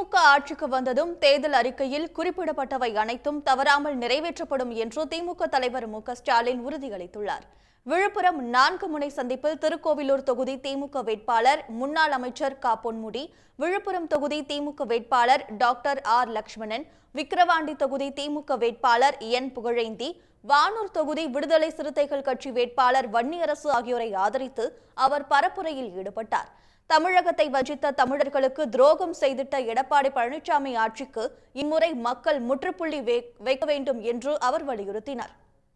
திமுக ஆட்சிக்கு வந்ததும் தேர்தல் அறிக்கையில் குறிப்பிடப்பட்டவை அனைத்தும் தவறாமல் நிறைவேற்றப்படும் என்று திமுக தலைவர் மு க ஸ்டாலின் உறுதியளித்துள்ளார் விழுப்புரம் நான்கு முனை சந்திப்பில் திருக்கோவிலூர் தொகுதி திமுக வேட்பாளர் முன்னாள் அமைச்சர் க பொன்முடி விழுப்புரம் தொகுதி திமுக வேட்பாளர் டாக்டர் ஆர் லக்ஷ்மணன் விக்கிரவாண்டி தொகுதி திமுக வேட்பாளர் என் புகழேந்தி வானூர் தொகுதி விடுதலை சிறுத்தைகள் கட்சி வேட்பாளர் வன்னியரசு ஆகியோரை ஆதரித்து அவர் பரப்புரையில் ஈடுபட்டார் தமிழகத்தை வஞ்சித்த தமிழர்களுக்கு துரோகம் செய்திட்ட எடப்பாடி பழனிசாமி ஆட்சிக்கு இம்முறை மக்கள் முற்றுப்புள்ளி வை- வைக்க வேண்டும் என்று அவர் வலியுறுத்தினார்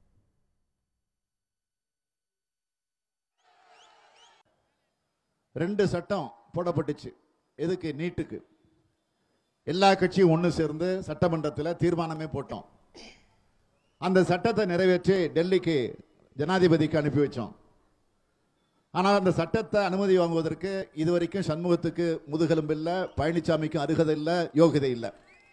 ரெண்டு சட்டம் போடப்பட்டுச்சு எதுக்கு நீட்டுக்கு எல்லா கட்சியும் ஒன்று சேர்ந்து சட்டமன்றத்தில் தீர்மானமே போட்டோம் அந்த சட்டத்தை நிறைவேற்றி டெல்லிக்கு ஜனாதிபதிக்கு அனுப்பி வச்சோம் ஆனால் அந்த சட்டத்தை அனுமதி வாங்குவதற்கு இதுவரைக்கும் சண்முகத்துக்கு முதுகெலும்பு இல்லை பழனிசாமிக்கும் அருகதை இல்லை யோகிதை இல்லை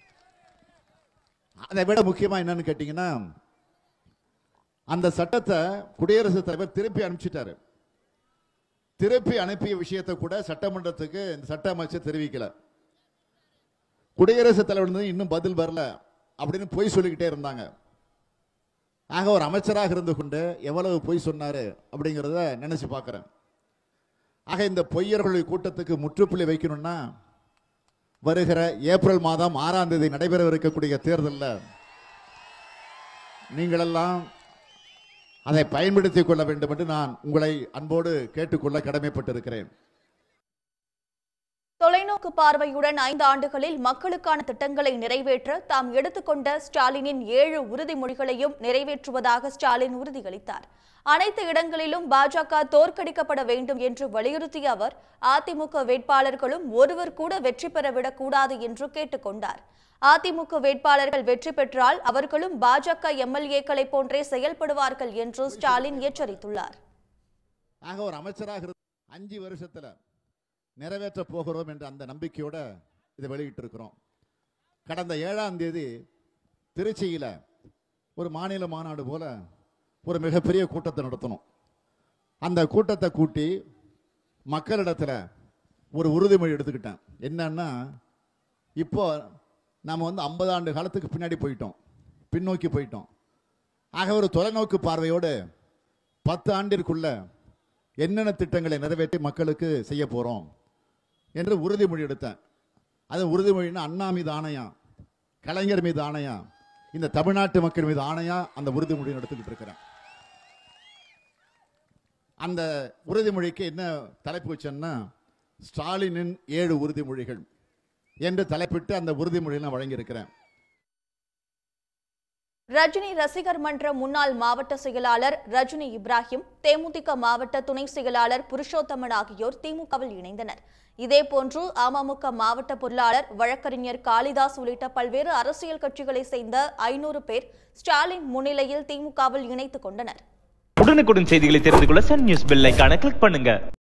அதை விட முக்கியமாக என்னன்னு கேட்டிங்கன்னா அந்த சட்டத்தை குடியரசுத் தலைவர் திருப்பி அனுப்பிச்சிட்டாரு திருப்பி அனுப்பிய விஷயத்தை கூட சட்டமன்றத்துக்கு இந்த சட்ட அமைச்சர் தெரிவிக்கல குடியரசுத் தலைவர் வந்து இன்னும் பதில் வரல அப்படின்னு பொய் சொல்லிக்கிட்டே இருந்தாங்க ஆக ஒரு அமைச்சராக இருந்து கொண்டு எவ்வளவு பொய் சொன்னாரு அப்படிங்கிறத நினைச்சு பார்க்கிறேன் ஆக இந்த பொய்யர்களுடைய கூட்டத்துக்கு முற்றுப்புள்ளி வைக்கணும்னா வருகிற ஏப்ரல் மாதம் ஆறாம் தேதி நடைபெறவிருக்கக்கூடிய தேர்தலில் நீங்களெல்லாம் அதை பயன்படுத்திக் கொள்ள வேண்டும் என்று நான் உங்களை அன்போடு கேட்டுக்கொள்ள கடமைப்பட்டிருக்கிறேன் தொலைநோக்கு பார்வையுடன் ஐந்து ஆண்டுகளில் மக்களுக்கான திட்டங்களை நிறைவேற்ற தாம் எடுத்துக்கொண்ட ஸ்டாலினின் ஏழு உறுதிமொழிகளையும் நிறைவேற்றுவதாக ஸ்டாலின் உறுதியளித்தார் அனைத்து இடங்களிலும் பாஜக தோற்கடிக்கப்பட வேண்டும் என்று வலியுறுத்திய அவர் அதிமுக வேட்பாளர்களும் ஒருவர் கூட வெற்றி பெறவிடக் கூடாது என்று கேட்டுக்கொண்டார் அதிமுக வேட்பாளர்கள் வெற்றி பெற்றால் அவர்களும் பாஜக எம்எல்ஏக்களை போன்றே செயல்படுவார்கள் என்று ஸ்டாலின் எச்சரித்துள்ளார் ஆக ஒரு அமைச்சராக இருந்து அஞ்சு வருஷத்துல நிறைவேற்ற போகிறோம் என்ற அந்த நம்பிக்கையோட இதை வெளியிட்டிருக்கிறோம் கடந்த ஏழாம் தேதி திருச்சியில ஒரு மாநில மாநாடு போல ஒரு மிகப்பெரிய கூட்டத்தை நடத்தணும் அந்த கூட்டத்தை கூட்டி மக்களிடத்துல ஒரு உறுதிமொழி எடுத்துக்கிட்டேன் என்னன்னா இப்போ நாம வந்து ஐம்பது ஆண்டு காலத்துக்கு பின்னாடி போயிட்டோம் பின்னோக்கி போயிட்டோம் ஆக ஒரு தொலைநோக்கு பார்வையோடு பத்து ஆண்டிற்குள்ள என்னென்ன திட்டங்களை நிறைவேற்றி மக்களுக்கு செய்ய போறோம் என்று உறுதிமொழி எடுத்தேன் அது உறுதிமொழினா அண்ணா மீது ஆணையா கலைஞர் மீது ஆணையா இந்த தமிழ்நாட்டு மக்கள் மீது ஆணையா அந்த உறுதிமொழி எடுத்துக்கிட்டு இருக்கிறேன் அந்த உறுதிமொழிக்கு என்ன தலைப்பு வச்சேன்னா ஸ்டாலினின் ஏழு உறுதிமொழிகள் என்று தலைப்பிட்டு அந்த உறுதிமொழியை நான் வழங்கியிருக்கிறேன் ரஜினி ரசிகர் மன்ற முன்னாள் மாவட்ட செயலாளர் ரஜினி இப்ராஹிம் தேமுதிக மாவட்ட துணை செயலாளர் புருஷோத்தமன் ஆகியோர் திமுகவில் இணைந்தனர் இதேபோன்று அமமுக மாவட்ட பொருளாளர் வழக்கறிஞர் காளிதாஸ் உள்ளிட்ட பல்வேறு அரசியல் கட்சிகளைச் சேர்ந்த ஐநூறு பேர் ஸ்டாலின் முன்னிலையில் திமுகவில் இணைத்துக் கொண்டனர் உடனுக்குடன் செய்திகளை தெரிந்து கொள்ள சன் நியூஸ் பெல் ஐகானை கிளிக் பண்ணுங்க